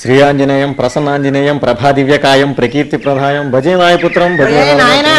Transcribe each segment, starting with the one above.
శ్రీ ఆంజనేయం ప్రసన్నాంజనేయం ప్రభాదివ్యకాయం ప్రకీర్తి ప్రధాయం భజే నాయపుత్రం భజే ఒరే నాయనా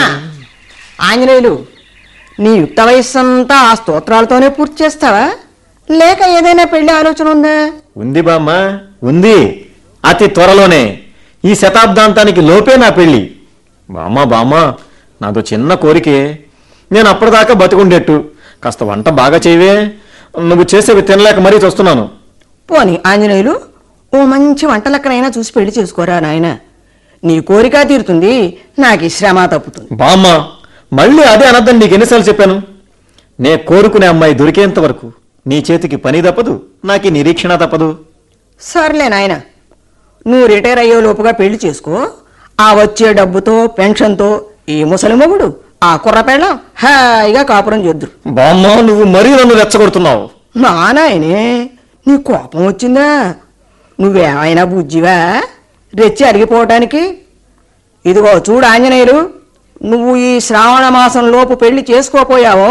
ఆంజనేయులు నీ యుక్త వయస్సంతా ఆ స్తోత్రాలతోనే పూర్తి చేస్తావా లేక ఏదైనా పెళ్లి ఆలోచన ఉందా ఉంది బామ్మ ఉంది అతి త్వరలోనే ఈ శతాబ్దాంతానికి లోపే నా పెళ్లి బామ్మ బామ్మ నాదో చిన్న కోరికే నేను అప్పటిదాకా బతుకుండేట్టు కాస్త వంట బాగా చేయవే నువ్వు చేసేవి తినలేక మరీ చూస్తున్నాను పోని ఆంజనేయులు ఓ మంచి వంటలక్కనైనా చూసి పెళ్లి చేసుకోరా నాయన నీ కోరిక తీరుతుంది నాకు ఈ శ్రమ తప్పుతుంది బామ్మ మళ్ళీ అదే అనద్దని నీకు ఎన్నిసార్లు చెప్పాను నే కోరుకునే అమ్మాయి దొరికేంత వరకు నీ చేతికి పని తప్పదు నాకు ఈ నిరీక్షణ తప్పదు సర్లే నాయన నువ్వు రిటైర్ అయ్యే లోపుగా పెళ్లి చేసుకో ఆ వచ్చే డబ్బుతో పెన్షన్తో ఈ ముసలి మొగుడు ఆ కుర్రపెళ్ళం హాయిగా కాపురం చేద్దురు బామ్మ నువ్వు మరీ నన్ను రెచ్చగొడుతున్నావు మా నాయనే నీ కోపం వచ్చిందా నువ్వేమైనా బుజ్జివా రెచ్చి అరిగిపోవటానికి ఇదిగో చూడు ఆంజనేయులు నువ్వు ఈ శ్రావణ మాసం లోపు పెళ్లి చేసుకోపోయావో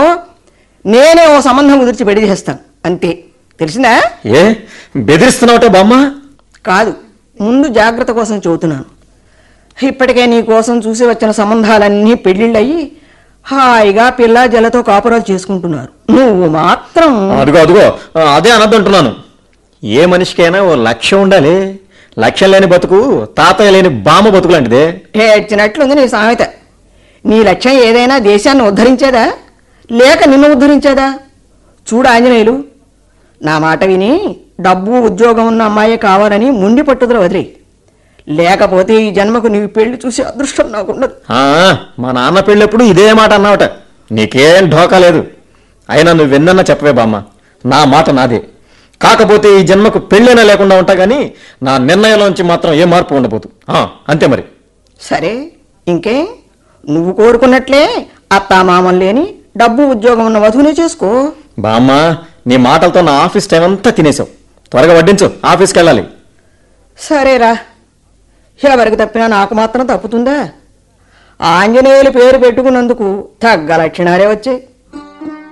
నేనే ఓ సంబంధం కుదిర్చి పెళ్లి చేస్తాను అంతే తెలిసిందా ఏ బెదిరిస్తున్నావుటే బామ్మ కాదు ముందు జాగ్రత్త కోసం చెబుతున్నాను ఇప్పటికే నీ కోసం చూసి వచ్చిన సంబంధాలన్నీ పెళ్ళిళ్ళయి హాయిగా పిల్ల జలతో కాపురాలు చేసుకుంటున్నారు నువ్వు మాత్రం అదిగో అదిగో ఆ, అదే అనద్దంటున్నాను ఏ మనిషికైనా ఓ లక్ష్యం ఉండాలి లక్ష్యం లేని బతుకు తాతయ్య లేని బామ్మ బతుకు లాంటిదే ఏడ్చినట్లుంది నీ సామెత నీ లక్ష్యం ఏదైనా దేశాన్ని ఉద్ధరించేదా లేక నిన్ను ఉద్ధరించేదా చూడు ఆంజనేయులు నా మాట విని డబ్బు ఉద్యోగం ఉన్న అమ్మాయి కావాలని ముండి పట్టుదల వదిలేయి లేకపోతే ఈ జన్మకు నీవు పెళ్లి చూసే అదృష్టం నాకుండదు ఆ, మా నాన్న పెళ్ళెప్పుడు ఇదే మాట అన్నావట నీకేం ఢోకా లేదు అయినా నువ్వు విన్నన్నా చెప్పవే బామ్మ నా మాట నాదే కాకపోతే ఈ జన్మకు పెళ్ళైనా లేకుండా ఉంటా కానీ నా నిర్ణయంలోంచి మాత్రం ఏ మార్పు ఉండబోదు ఆ, అంతే మరి సరే ఇంకే నువ్వు కోరుకున్నట్లే అత్తామామలు లేని డబ్బు ఉద్యోగం ఉన్న వధువునే చేసుకో బామ్మ నీ మాటలతో నా ఆఫీస్ టైం అంతా తినేసావు త్వరగా వడ్డించు ఆఫీస్కి వెళ్ళాలి సరేరా ఎవరికి తప్పినా నాకు మాత్రం తప్పుతుందా ఆంజనేయులు పేరు పెట్టుకున్నందుకు తగ్గ లక్షణాలే వచ్చాయి